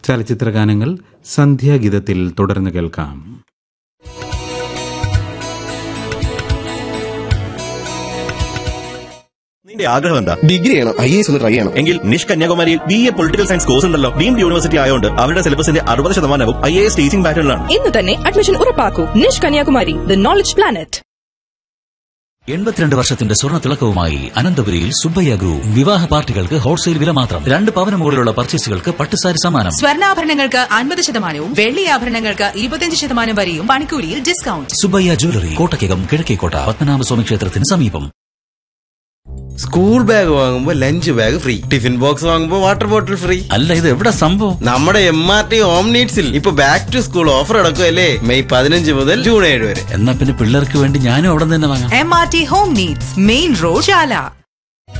ചലച്ചിത്ര ഗാനങ്ങൾ സന്ധ്യാഗീതത്തിൽ തുടർന്ന് കേൾക്കാം നിന്റെ ആഗ്രഹം എന്താ ഡിഗ്രി ചെയ്യണം ഐ എസ് ഒന്ന് ട്രൈ ചെയ്യണം എങ്കിൽ നിഷ് കന്യാകുമാരിയിൽ B A political science course ഉണ്ടല്ലോ ഡീംഡ് യൂണിവേഴ്സിറ്റി ആയതുകൊണ്ട് അവരുടെ സിലബസിന്റെ അറുപത് ശതമാനവും ഐ എ എസ് ടീച്ചിംഗ് പാറ്റേണിലാണ് ഇന്ന് തന്നെ അഡ്മിഷൻ ഉറപ്പാക്കൂ NICHE Kanyakumari the knowledge planet എൺപത്തിരണ്ട് വർഷത്തിന്റെ സ്വർണ്ണ തിളക്കവുമായി അനന്തപുരിയിൽ സുബ്ബയ്യ ഗ്രൂപ്പ് വിവാഹ പാർട്ടികൾക്ക് ഹോൾസെയിൽ വില മാത്രം രണ്ട് പവന മുകളിലുള്ള പർച്ചേസുകൾക്ക് പട്ടുസാരി സമ്മാനം സ്വർണ്ണാഭരണങ്ങൾക്ക് അൻപത് ശതമാനവും വെള്ളി ആഭരണങ്ങൾക്ക് ഇരുപത്തിയഞ്ച് ശതമാനം വരെയും പണിക്കൂലിയിൽ ഡിസ്കൗണ്ട് സുബ്ബയ്യ ജ്വല്ലറി കോട്ടയ്ക്കകം കിഴക്കേക്കോട്ട പത്മനാഭസ്വാമി ക്ഷേത്രത്തിന് സമീപം സ്കൂൾ ബാഗ് വാങ്ങുമ്പോ lunch bag free tiffin box വാങ്ങുമ്പോ വാട്ടർ ബോട്ടിൽ ഫ്രീ അല്ല ഇത് എവിടെ സംഭവം നമ്മുടെ എം ആർ ടി ഹോം നീഡ്സിൽ ഇപ്പൊ ബാക്ക് ടു സ്കൂൾ ഓഫർ അടക്കുമല്ലേ മെയ് പതിനഞ്ച് മുതൽ ജൂൺ ഏഴ് വരെ എന്നാ പിന്നെ പിള്ളേർക്ക് വേണ്ടി ഞാനും അവിടെ നിന്ന് തന്നെ വാങ്ങാം M R T home needs main road ചാല